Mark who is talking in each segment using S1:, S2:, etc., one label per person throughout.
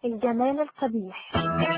S1: الجمال القبيح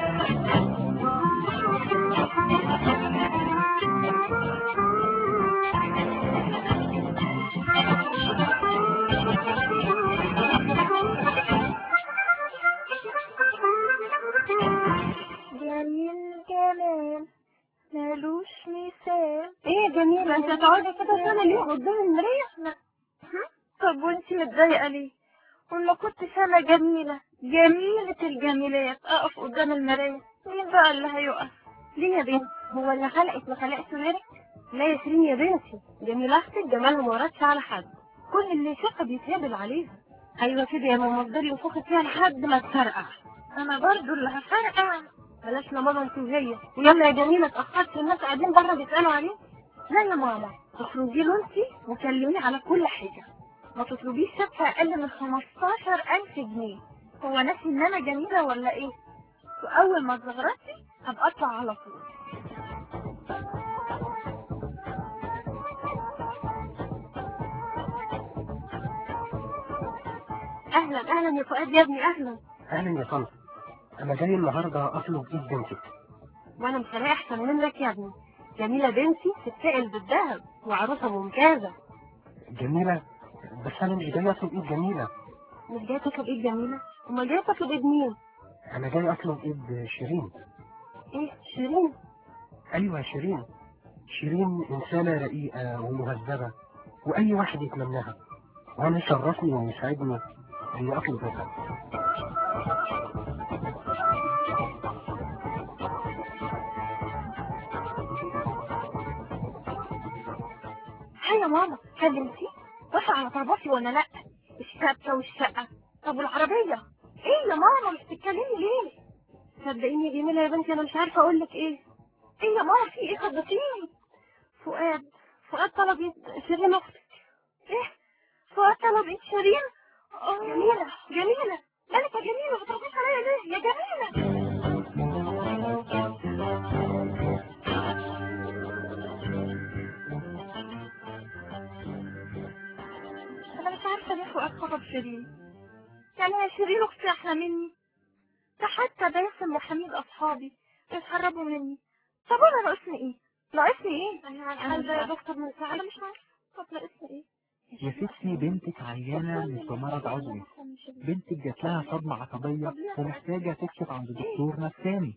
S1: جميل جمال مالوش مثال
S2: ايه جميلة انت هتقعدي كده سنة ليه قدام المراية
S1: طب وانتي متضايقة ليه؟ ولا كنت سنة جميلة جميلة الجميلات اقف قدام المراية مين بقى اللي هيقف؟
S2: ليه يا بنت هو اللي خلقك ما خلقش غيرك لا يا شيرين يا بنتي جميلة اختك جمالها ما وردش على حد كل اللي يشوفها بيتهبل عليها ايوه كده يا ماما افضلي ينفخي فيها لحد ما تفرقع
S1: انا برضو اللي هفرقع
S2: بلاش لا ماما انت وهي ويلا يا جميلة اتأخرت الناس قاعدين بره بيسألوا عليك لا يا ماما اخرجي له انت وكلميني على كل حاجة ما تطلبيش شبكة اقل من 15000 جنيه
S1: هو ناسي ان انا جميلة ولا ايه؟ واول ما زغرتي هبقى اطلع على طول
S2: اهلا اهلا يا فؤاد يا ابني اهلا
S3: اهلا يا طنط انا جاي النهارده اطلب ايد بنتك
S2: وانا مش هلاقي احسن منك يا ابني جميلة بنتي تتسأل بالذهب وعروسة ممتازة
S3: جميله بس انا مش جاي اطلب ايد جميله
S2: مش جاي تطلب ايد جميلة امال جاي تطلب ايد مين
S3: انا جاي اطلب ايد شيرين
S2: ايه شيرين
S3: ايوه شيرين شيرين انسانه رقيقه ومهذبه واي واحد يتمناها وانا يشرفني ويسعدني اني اطلب منها
S1: هيا يا ماما كلمتي وافق على طلباتي ولا لا الشبكة والشقة طب والعربية ايه يا ماما مش بتتكلمي ليه
S2: صدقيني يا جميلة يا بنتي انا مش عارفة اقول لك ايه
S1: ايه يا ماما في ايه خبطيني
S2: فؤاد فؤاد طلب ايد شيرين اختك
S1: ايه فؤاد طلب ايد شيرين آه،
S2: جميلة
S1: جميلة مالك يا جميلة ما بترديش عليا ليه يا جميلة انا مش عارفة ليه فؤاد خطب شيرين يعني هي شيرين اختي احلى مني ده حتى باسم وحميد اصحابي بيتهربوا مني طب انا ناقصني ايه ناقصني ايه
S2: انا على الحال ده يا دكتور من ساعة
S1: انا مش عارفة طب ناقصني ايه
S4: يا ستي بنتك عيانة مش بمرض عضوي بنتك جات لها صدمة عصبية ومحتاجة تكشف عند دكتور نفساني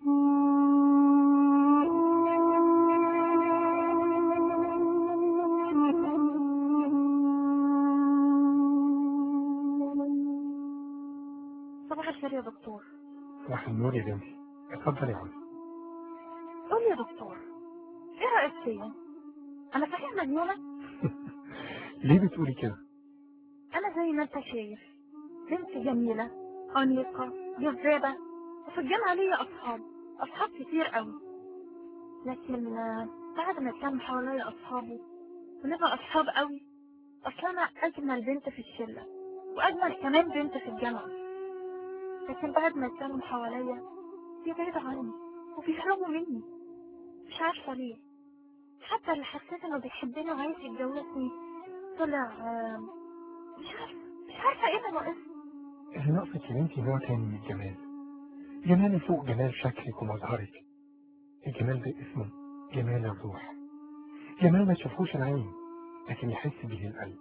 S1: صباح الخير يا دكتور
S3: صباح النور يا بنتي اتفضل يا عم
S1: قول يا دكتور ايه رأيك فيا انا صحيح مجنونة
S3: ليه بتقولي كده
S1: انا زي ما انت شايف بنت جميلة أنيقة جذابة وفي الجامعة ليا اصحاب اصحاب كتير قوي لكن آه، بعد ما كان حواليا اصحابي ونبقى اصحاب قوي اصل انا اجمل بنت في الشلة واجمل كمان بنت في الجامعة لكن بعد ما كانوا حواليا بيبعدوا عني وبيهربوا مني مش عارفة ليه حتى اللي حسيت انه بيحبني وعايز يتجوزني طلع آه، مش عارفة مش عارفة ايه اللي ناقصني
S3: اللي ناقصك يا بنتي هو تاني من الجمال جمال فوق جمال شكلك ومظهرك الجمال ده اسمه جمال الروح جمال ما تشوفوش العين لكن يحس به القلب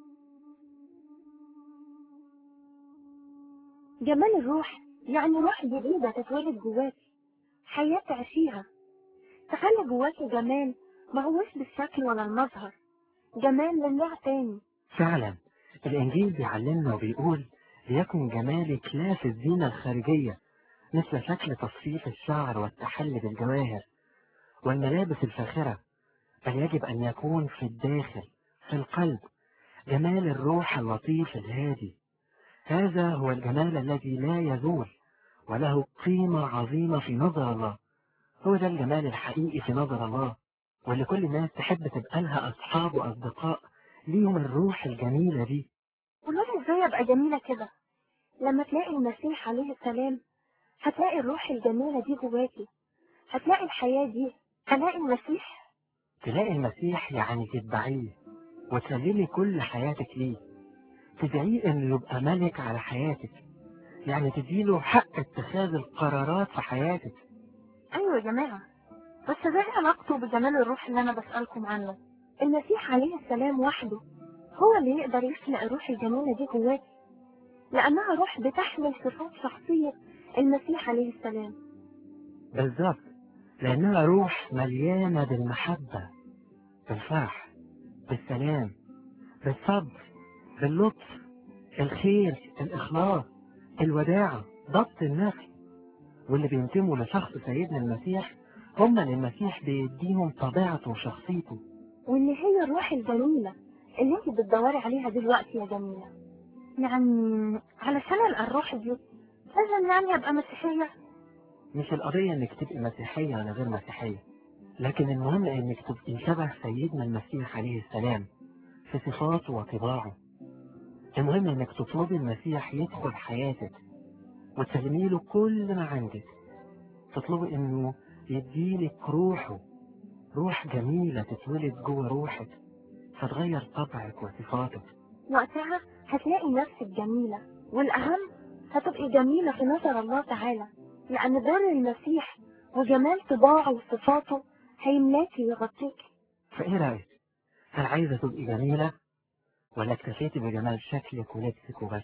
S2: جمال الروح يعني روح جديدة تتولد جواكي حياة تعيشيها تخلي جواكي جمال ما هوش بالشكل ولا المظهر جمال من نوع تاني
S4: فعلا الإنجيل بيعلمنا وبيقول ليكن جمالك لا في الزينة الخارجية مثل شكل تصفيف الشعر والتحلي بالجواهر والملابس الفاخرة بل يجب أن يكون في الداخل في القلب جمال الروح اللطيف الهادي هذا هو الجمال الذي لا يزول وله قيمة عظيمة في نظر الله هو ده الجمال الحقيقي في نظر الله واللي كل الناس تحب تبقى لها أصحاب وأصدقاء ليهم الروح الجميلة دي
S2: قولولي ازاي ابقى جميلة كده لما تلاقي المسيح عليه السلام هتلاقي الروح الجميلة دي جواكي هتلاقي الحياة دي هلاقي المسيح
S4: تلاقي المسيح يعني تتبعيه وتسلمي كل حياتك ليه تدعيه انه يبقى ملك على حياتك يعني تديله حق اتخاذ القرارات في حياتك
S2: ايوه يا جماعة بس ده إيه علاقته بجمال الروح اللي انا بسألكم عنه المسيح عليه السلام وحده هو اللي يقدر يخلق الروح الجميلة دي جواك لأنها روح بتحمل صفات شخصية المسيح عليه السلام
S4: بالظبط لأنها روح مليانة بالمحبة بالفرح بالسلام بالصبر باللطف الخير الإخلاص الوداعة ضبط النفس واللي بينتموا لشخص سيدنا المسيح هم اللي المسيح بيديهم طبيعته وشخصيته
S2: واللي هي الروح الجميلة اللي انت بتدوري عليها دلوقتي يا جميلة يعني علشان ألقى الروح دي لازم يعني أبقى مسيحية
S4: مش القضية انك تبقي مسيحية ولا غير مسيحية لكن المهم انك تبقي شبه سيدنا المسيح عليه السلام في صفاته وطباعه المهم انك تطلبي المسيح يدخل حياتك وتسلمي له كل ما عندك تطلبي انه يديلك روحه روح جميلة تتولد جوه روحك فتغير طبعك وصفاتك
S2: وقتها هتلاقي نفسك جميلة والأهم هتبقي جميلة في نظر الله تعالى لأن بر المسيح وجمال طباعه وصفاته هيملاكي ويغطيكي
S4: فايه رأيك؟ هل عايزة تبقي جميلة ولا اكتفيتي بجمال شكلك ولبسك وبس؟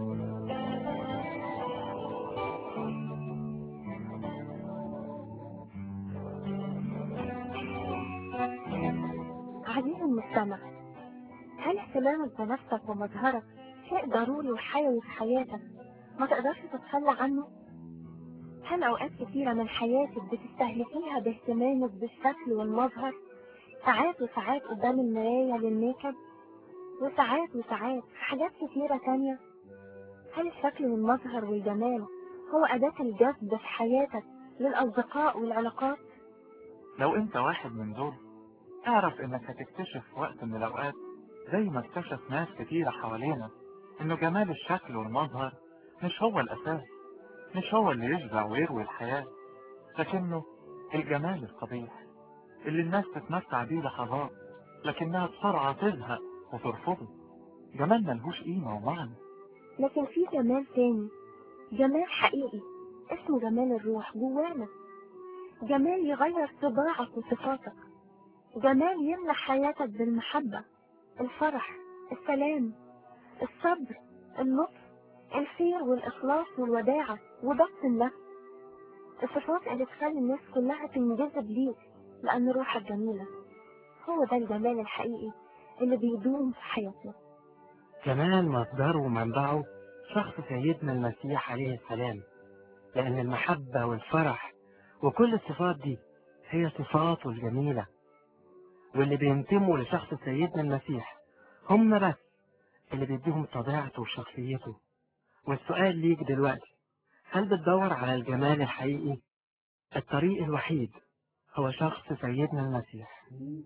S2: عزيزي المستمع هل اهتمامك بنفسك ومظهرك شيء ضروري وحيوي في حياتك ما تقدرش تتخلى عنه؟ هل أوقات كثيرة من حياتك بتستهلكيها باهتمامك بالشكل والمظهر ساعات وساعات قدام المراية للميك اب وساعات وساعات في حاجات كثيرة تانية هل الشكل والمظهر والجمال هو أداة الجذب في حياتك للأصدقاء والعلاقات؟
S5: لو انت واحد من دول اعرف انك هتكتشف في وقت من الاوقات زي ما اكتشف ناس كتيرة حوالينا انه جمال الشكل والمظهر مش هو الاساس مش هو اللي يشبع ويروي الحياة لكنه الجمال القبيح اللي الناس تتمتع بيه لحظات لكنها بسرعة تزهق وترفضه جمال ملهوش قيمة ومعنى
S2: لكن في جمال تاني جمال حقيقي اسمه جمال الروح جوانا جمال يغير طباعك وصفاتك جمال يملى حياتك بالمحبة الفرح السلام الصبر اللطف الخير والإخلاص والوداعة وضبط النفس الصفات اللي تخلي الناس كلها تنجذب ليك لأن روحك جميلة هو ده الجمال الحقيقي اللي بيدوم في حياتنا
S4: جمال مصدره ومنبعه شخص سيدنا المسيح عليه السلام لأن المحبة والفرح وكل الصفات دي هي صفاته الجميلة واللي بينتموا لشخص سيدنا المسيح هم بس اللي بيديهم طبيعته وشخصيته والسؤال ليك دلوقتي هل بتدور على الجمال الحقيقي؟ الطريق الوحيد هو شخص سيدنا المسيح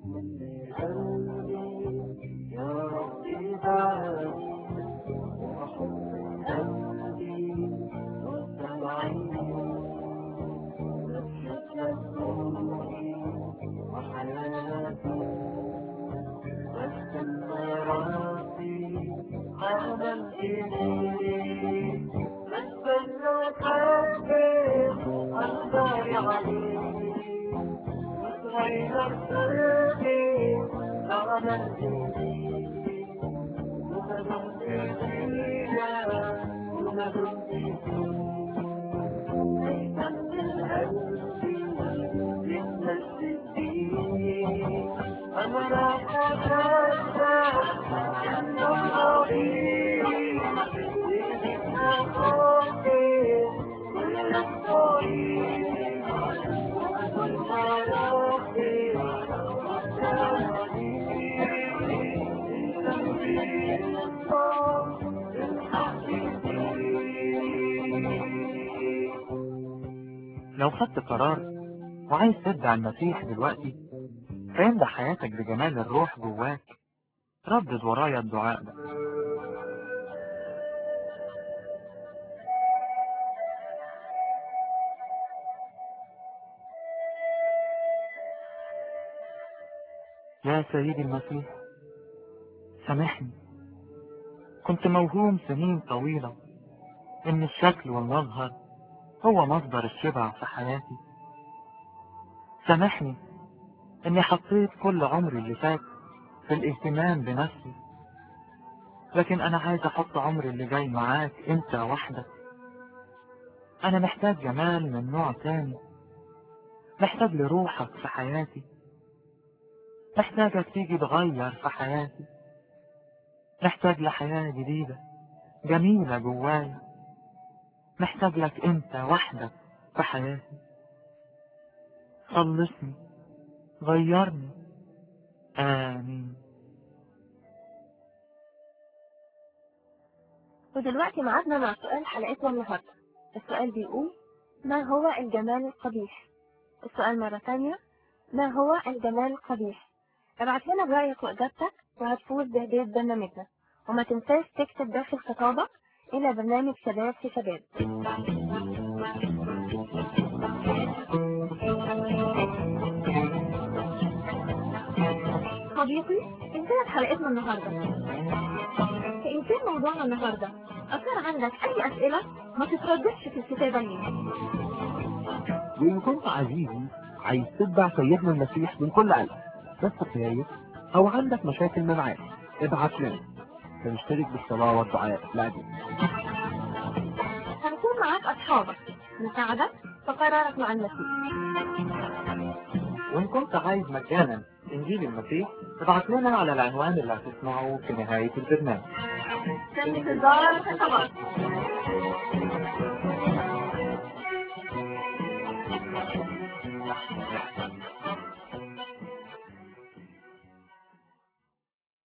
S5: لو خدت قرار وعايز تدعي المسيح دلوقتي فيمدح حياتك بجمال الروح جواك ردد ورايا الدعاء ده يا سيدي المسيح سامحني كنت موهوم سنين طويلة إن الشكل والمظهر هو مصدر الشبع في حياتي سامحني إني حطيت كل عمري اللي فات في الاهتمام بنفسي لكن أنا عايز أحط عمري اللي جاي معاك أنت وحدك أنا محتاج جمال من نوع تاني محتاج لروحك في حياتي محتاجك تيجي تغير في حياتي محتاج لحياة جديدة جميلة جوايا محتاج لك انت وحدك في حياتي خلصني غيرني آمين
S2: ودلوقتي معادنا مع سؤال حلقتنا النهاردة السؤال بيقول ما هو الجمال القبيح السؤال مرة تانية ما هو الجمال القبيح ابعت لنا برأيك وإجابتك وهتفوز بهدية برنامجنا وما تنساش تكتب داخل خطابك إلى برنامج شباب في شباب صديقي انتهت حلقتنا النهاردة فإنتهى موضوعنا النهاردة أصار عندك أي أسئلة ما تترددش في الكتابة لينا
S6: وإن كنت عزيزي عايز تتبع سيدنا المسيح من كل قلب بس خايف أو عندك مشاكل معاه ابعت لنا فنشترك بالصلاة والدعاء لأجلك
S2: هنكون معاك أصحابك نساعدك في قرارك مع المسيح
S5: وإن كنت عايز مجانا إنجيل المسيح ابعت لنا على العنوان اللي هتسمعه في نهاية البرنامج
S2: في انتظار خطابك